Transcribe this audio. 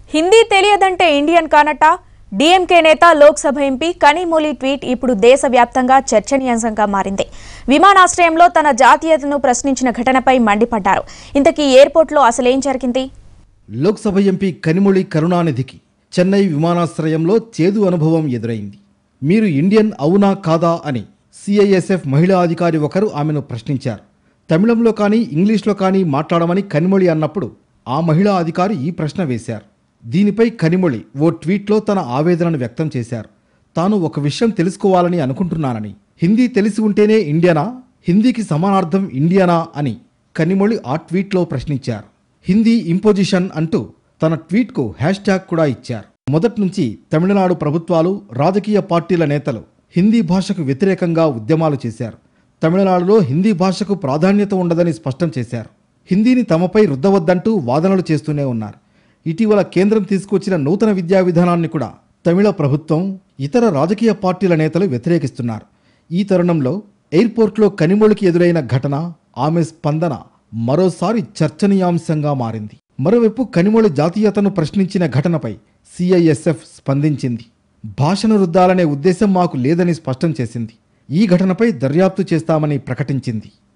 హిందీ తెలియదంటే Indian కానట DMK నేత Lok Sabha MP కనిమూలి tweet ఇప్పుడు దేశవ్యాప్తంగా చర్చనీయాంశంగా మారింది విమానాశ్రయంలో తన జాతీయతను ప్రశ్నించిన ఘటనపై మండిపడ్డారు ఇంతకీ ఎయిర్పోర్ట్లో అసలేం జరిగింది లోక్సభ ఎంపీ కనిమొళి కరుణానిధికి చెన్నై విమానాశ్రయంలో చేదు అనుభవం ఎదురైంది మీరు ఇండియన్ అవునా కాదా అని సిఐఎస్ఎఫ్ మహిళా అధికారి ఒకరు ఆమెను ప్రశ్నించారు తమిళంలో కానీ ఇంగ్లీష్లో కానీ మాట్లాడమని కనిమొళి అన్నప్పుడు ఆ మహిళా అధికారి ఈ ప్రశ్న వేశారు దీనిపై కనిమొళి ఓ ట్వీట్లో తన ఆవేదనను వ్యక్తం చేశారు తాను ఒక విషయం తెలుసుకోవాలని అనుకుంటున్నానని హిందీ తెలిసి ఉంటేనే ఇండియనా హిందీకి సమానార్థం ఇండియనా అని కనిమొళి ఆ ట్వీట్లో ప్రశ్నించారు హిందీ ఇంపోజిషన్ అంటూ తన ట్వీట్కు హ్యాష్ ట్యాగ్ కూడా ఇచ్చారు మొదటి నుంచి తమిళనాడు ప్రభుత్వాలు రాజకీయ పార్టీల నేతలు హిందీ భాషకు వ్యతిరేకంగా ఉద్యమాలు చేశారు తమిళనాడులో హిందీ భాషకు ప్రాధాన్యత ఉండదని స్పష్టం చేశారు హిందీని తమపై రుద్దవద్దంటూ వాదనలు చేస్తూనే ఉన్నారు ఇటీవల కేంద్రం తీసుకొచ్చిన నూతన విద్యా విధానాన్ని కూడా తమిళ ప్రభుత్వం ఇతర రాజకీయ పార్టీల నేతలు వ్యతిరేకిస్తున్నారు ఈ తరుణంలో ఎయిర్పోర్ట్లో కనిమొళికి ఎదురైన ఘటన ఆమె స్పందన మరోసారి చర్చనీయాంశంగా మారింది మరోవైపు కనిమొళి జాతీయతను ప్రశ్నించిన ఘటనపై సిఐఎస్ఎఫ్ స్పందించింది భాషను రుద్దాలనే ఉద్దేశం మాకు లేదని స్పష్టం చేసింది ఈ ఘటనపై దర్యాప్తు చేస్తామని ప్రకటించింది